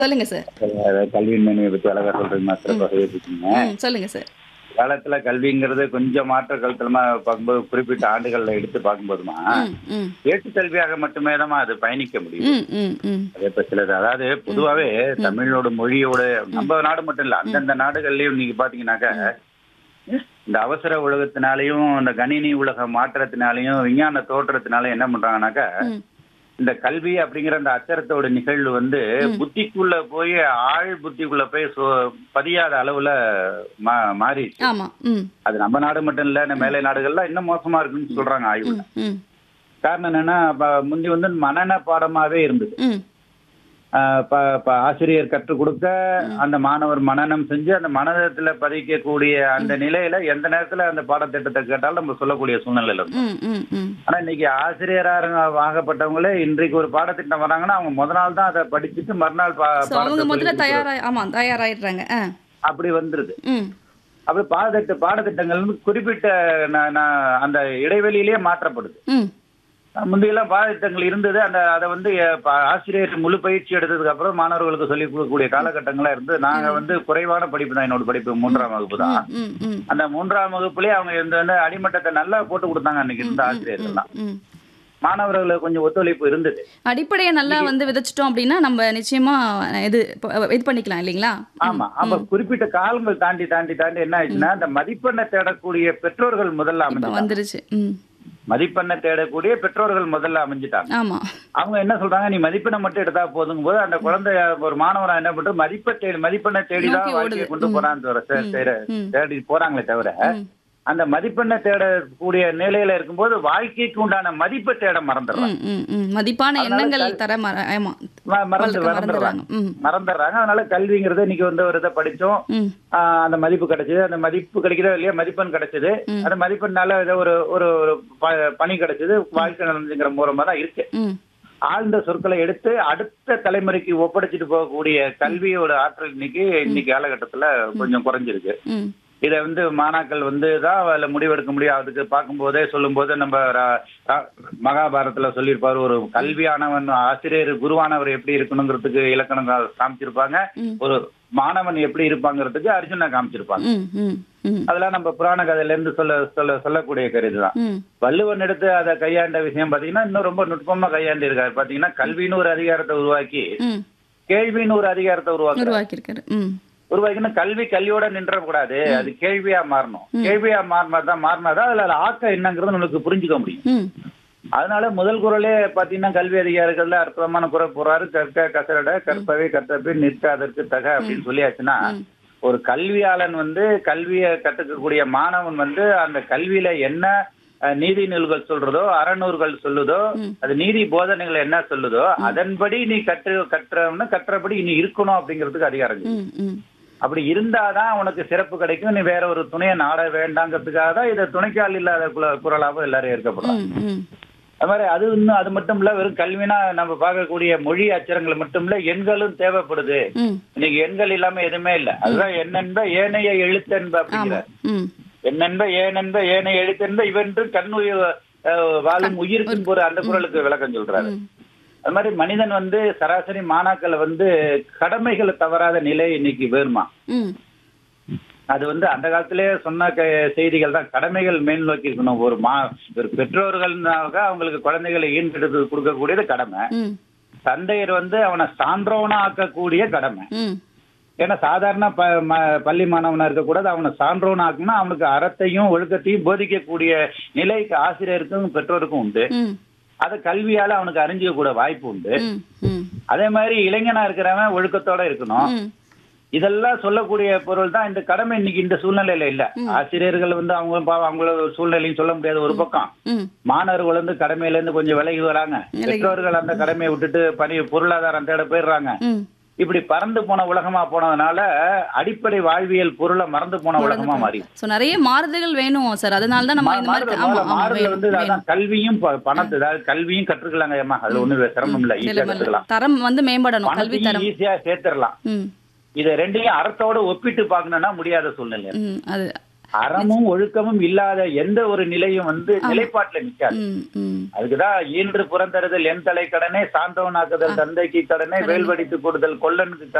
சொல்லுங்க சார் அதாவது கல்வியின் மேன்மையை பற்றி அழகா சொல்றீங்க மாஸ்டர் பகிர்ந்துருக்கீங்க ம் சொல்லுங்க சார் காலத்துல கல்விங்கிறது கொஞ்சம் மாற்ற கருத்தலமா பார்க்கும்போது குறிப்பிட்ட ஆண்டுகள்ல எடுத்து பார்க்கும்போதுமா ம் ம் ஏட்டு கல்வியாக மட்டுமே தான் அது பயணிக்க முடியும் ம் ம் ம் அதே இப்ப சிலது அதாவது பொதுவாவே தமிழோட மொழியோட நம்ம நாடு மட்டும் இல்ல அந்தந்த நாடுகள்லயும் நீங்க பாத்தீங்கன்னாக்க இந்த அவசர உலகத்தினாலையும் இந்த கணினி உலக மாற்றத்தினாலையும் விஞ்ஞான தோற்றத்தினால என்ன பண்றாங்கன்னாக்க ம். இந்த கல்வி அப்படிங்கிற அந்த அச்சரத்தோட நிகழ்வு வந்து புத்திக்குள்ள போய் ஆழ் புத்திக்குள்ள போய் சோ- பதியாத அளவுல மா- மாறிடுச்சு ஆமா ம் அது நம்ம நாடு மட்டும் இல்ல இந்த மேலை நாடுகள்லாம் இன்னும் மோசமா இருக்குன்னு சொல்றாங்க ஆய்வுல ம் ம் காரணம் என்னன்னா அப்ப முந்தி வந்து மனன பாடமாவே இருந்தது ம் ஆஹ் ப- ப- ஆசிரியர் கற்றுக் கொடுக்க அந்த மாணவர் மனனம் செஞ்சு அந்த மனதத்துல பதிக்கக்கூடிய அந்த நிலையில எந்த நேரத்துல அந்த பாடத்திட்டத்தை கேட்டாலும் நம்ம சொல்லக்கூடிய சூழ்நிலையில இருக்கும் ம் ம் ம் ஆனா இன்னைக்கு ஆசிரியராக ஆகப்பட்டவங்களே இன்றைக்கு ஒரு பாடத்திட்டம் வராங்கன்னா அவங்க முத நாள் தான் அதை படிச்சுட்டு மறுநாள் பா- ஸோ அவங்க பாடத்தை முதல்ல சொல்லி தயாரா ஆமா தயாராயிடுறாங்க ஆ அப்படி வந்துருது ம் அப்படி பாடத்திட்ட பாடத்திட்டங்கள் வந்து குறிப்பிட்ட ந- ந- அந்த இடைவெளியிலேயே மாற்றப்படுது ம் முந்தையெல்லாம் பாடத்திட்டங்கள் இருந்தது அந்த அதை வந்து அஹ், ப- ஆசிரியர் முழு பயிற்சி எடுத்ததுக்கு அப்புறம் மாணவர்களுக்கு சொல்லிக் கொடுக்கக்கூடிய காலகட்டங்களா இருந்து நாங்க வந்து குறைவான படிப்பு தான் என்னோட படிப்பு மூன்றாம் வகுப்பு தான் ம் ம் அந்த மூன்றாம் வகுப்புலயே அவங்க இந்த வந்து அடிமட்டத்தை நல்லா போட்டு கொடுத்தாங்க அன்னைக்கு இருந்த ஆசிரியர்கள்லாம் ம் மாணவர்களுக்கு கொஞ்சம் ஒத்துழைப்பு இருந்தது அடிப்படையை நல்லா வந்து விதைச்சிட்டோம் அப்படின்னா நம்ம நிச்சயமா இது இப்ப இது பண்ணிக்கலாம் இல்லைங்களா ஆமா அப்ப குறிப்பிட்ட காலங்கள் தாண்டி தாண்டி தாண்டி என்ன ஆயிடுச்சுன்னா அந்த மதிப்பெண்ணை தேடக்கூடிய பெற்றோர்கள் முதல்ல இப்போ அமைஞ்சாங்க வந்துருச்சு ம் மதிப்பெண்ணை தேடக்கூடிய பெற்றோர்கள் முதல்ல அமைஞ்சிட்டாங்க ஆமா அவங்க என்ன சொல்றாங்க நீ மதிப்பெண்ணை மட்டும் எடுத்தா போதும் போது அந்த குழந்தை ஒரு மாணவனா என்ன பண்ற மதிப்பை தேடி மதிப்பெண்ணை தேடிதான் நோக்கி வாழ்க்கையை ஓடுது. கொண்டு ம். போறான்னு சொல்ற- சே- செய்ற- ம். தேடி போறாங்களே தவிர ம் அந்த மதிப்பெண்ணை தேடக்கூடிய நிலையில இருக்கும்போது வாழ்க்கைக்கு உண்டான மதிப்பை தேட மறந்துடுறாங்க ம் ம் ம் மதிப்பான எண்ணங்கள் தர மற ஆமா ம- மறந்து வளர்க்க மறந்துடுறாங்க மறந்துடுறாங்க ம் மறந்துடுறாங்க அதனால கல்விங்கிறது இன்னைக்கு வந்து ஒரு இதை படிச்சோம் ம் ஆஹ் அந்த மதிப்பு கிடைச்சது அந்த மதிப்பு கிடைக்கிறதோ இல்லையா மதிப்பெண் கிடைச்சது ம். அந்த மதிப்பெண்ணால ஏதோ ஒரு ஒரு ஒரு ப- பணி கிடைச்சது வாழ்க்கை நடந்துங்கிற மூலமா தான் இருக்கு ம் ஆழ்ந்த சொற்களை எடுத்து அடுத்த தலைமுறைக்கு ஒப்படைச்சிட்டு போகக்கூடிய கல்வியோட ஆற்றல் இன்னைக்கு இன்னைக்கு காலகட்டத்துல கொஞ்சம் குறைஞ்சிருக்கு ம் இதை வந்து மாணாக்கள் வந்து தான் அதுல முடிவெடுக்க முடியும் அதுக்கு பார்க்கும்போதே சொல்லும்போது நம்ம ர- ர- மகாபாரதத்துல சொல்லியிருப்பாரு ஒரு கல்வியானவன் ஆசிரியர் குருவானவர் எப்படி இருக்கணுங்கிறதுக்கு இலக்கணம் கா- காமிச்சிருப்பாங்க ம். ஒரு மாணவன் எப்படி இருப்பாங்கிறதுக்கு அர்ஜுனா காமிச்சிருப்பாங்க ம் ம் ம் அதெல்லாம் நம்ம புராண கதையில இருந்து சொல்ல சொல்ல சொல்லக்கூடிய கருதுதான் ம் வள்ளுவன் எடுத்து அதை கையாண்ட விஷயம் பாத்தீங்கன்னா இன்னும் ரொம்ப நுட்பமா கையாண்டு இருக்காரு பாத்தீங்கன்னா கல்வின்னு ஒரு அதிகாரத்தை உருவாக்கி ம் கேள்வின்னு ஒரு அதிகாரத்தை உருவாக்கி உருவாக்கியிருக்காரு ம் உருவாக்கினா கல்வி கல்வியோட நின்ற கூடாது அது கேள்வியா மாறணும் கேள்வியா மாறினாதான் மாறினாதான் அதுல ஆக்கம் என்னங்கிறது நமக்கு புரிஞ்சுக்க முடியும் ம் அதனால முதல் குரலே பாத்தீங்கன்னா கல்வி அதிகாரிகள்ல அற்புதமான குரல் போறாரு கற்க கசரட கற்பவை கற்றப்பை நிற்க அதற்கு தக அப்படின்னு சொல்லியாச்சுன்னா ஒரு கல்வியாளன் வந்து கல்வியை கத்துக்கக்கூடிய மாணவன் வந்து அந்த கல்வியில என்ன அஹ், நீதி நூல்கள் சொல்றதோ அறநூறுகள் சொல்லுதோ அது நீதி போதனைகள் என்ன சொல்லுதோ அதன்படி நீ கற்று கற்றவன கற்றபடி நீ இருக்கணும் அப்படிங்கிறதுக்கு அதிகாரம் இருக்கு. ம் ம் அப்படி இருந்தாதான் உனக்கு சிறப்பு கிடைக்கும் நீ வேற ஒரு துணையை நாட வேண்டாங்கிறதுக்காக தான் இதை துணைக்கால் இல்லாத குல- குரலாக எல்லாரும் ஏற்கப்படும் ம் ம் அது மாதிரி அது இன்னும் அது மட்டும் இல்ல வெறும் கல்வினா நம்ம பார்க்கக்கூடிய மொழி அச்சரங்கள் மட்டும் இல்ல எண்களும் தேவைப்படுது ம் இன்னைக்கு எண்கள் இல்லாம எதுவுமே இல்ல அதுதான் என்னென்ப ஏனைய எழுத்தென்ப அப்படிங்கிற ஆமா ம் என்னென்ப ஏனென்ப ஏனைய எழுத்தென்ப இவன்று கண்ணுயிர் அஹ், வாழும் உயிருக்கு ஒரு அந்த குரலுக்கு விளக்கம் சொல்றாரு ம் அது மாதிரி மனிதன் வந்து சராசரி மாணாக்களை வந்து கடமைகளை தவறாத நிலை இன்னைக்கு வேணுமா ம் அது வந்து அந்த காலத்திலே சொன்ன க- செய்திகள் தான் கடமைகள் மேல் நோக்கி இருக்கணும் ஒரு மா ஒரு பெற்றோர்கள்னாக அவங்களுக்கு குழந்தைகளை ஈன்றெடுத்து கொடுக்கக்கூடியது கடமை ம் தந்தையர் வந்து அவனை சான்றோனா ஆக்கக்கூடிய கடமை ம் ஏன்னா சாதாரண ப ம- பள்ளி மாணவனா இருக்கக்கூடாது அவனை சான்றோனா ஆக்கணும்னா அவனுக்கு அறத்தையும் ஒழுக்கத்தையும் போதிக்கக்கூடிய நிலைக்கு ஆசிரியருக்கும் பெற்றோருக்கும் உண்டு ம் அதை கல்வியால அவனுக்கு அறிஞ்சிக்க கூட வாய்ப்பு உண்டு ம் ம் அதே மாதிரி இளைஞனா இருக்கிறவன் ஒழுக்கத்தோட இருக்கணும் ம் இதெல்லாம் சொல்லக்கூடிய பொருள் தான் இந்த கடமை இன்னைக்கு இந்த சூழ்நிலையில இல்ல ஆசிரியர்கள் வந்து அவங்க பாவம் அவங்களோட சூழ்நிலையும் சொல்ல முடியாது ஒரு பக்கம் ம் மாணவர்கள் வந்து கடமையில இருந்து கொஞ்சம் விலகி வராங்க பெற்றோர்கள் அந்த கடமையை விட்டுட்டு பணி பொருளாதாரம் தேட போயிடுறாங்க ம் இப்படி பறந்து போன உலகமா போனதுனால அடிப்படை வாழ்வியல் பொருளை மறந்து போன உலகமா மாறி ஸோ நிறைய மாறுதல்கள் வேணும் சார் அதனால தான் நம்ம இந்த மாதிரி ஆமா ஆமா மாறுதல் வந்து வேணும் அதான் கல்வியும் ப- பணத்து அதாவது கல்வியும் கற்றுக்கலாங்க ஏமா அதுல ஒண்ணு சிரமம் இல்ல ஈஸியா வேணும் கத்துக்கலாம் தரம் வந்து மேம்படணும் கல்வி பணத்தையும் தரம் ஈஸியா சேர்த்துடலாம் ம் இதை ரெண்டையும் அறத்தோட ஒப்பிட்டு பார்க்கணும்னா முடியாத சூழ்நிலை ம் அது அறமும் ஒழுக்கமும் இல்லாத எந்த ஒரு நிலையும் வந்து நிலைப்பாட்டுல நிக்காது ம் ம் அதுக்குதான் ஈன்று புறந்தருதல் என் தலை கடனே சான்றவனாக்குதல் தந்தைக்கு கடனே வேல்வடித்து கொடுதல் கொல்லனுக்கு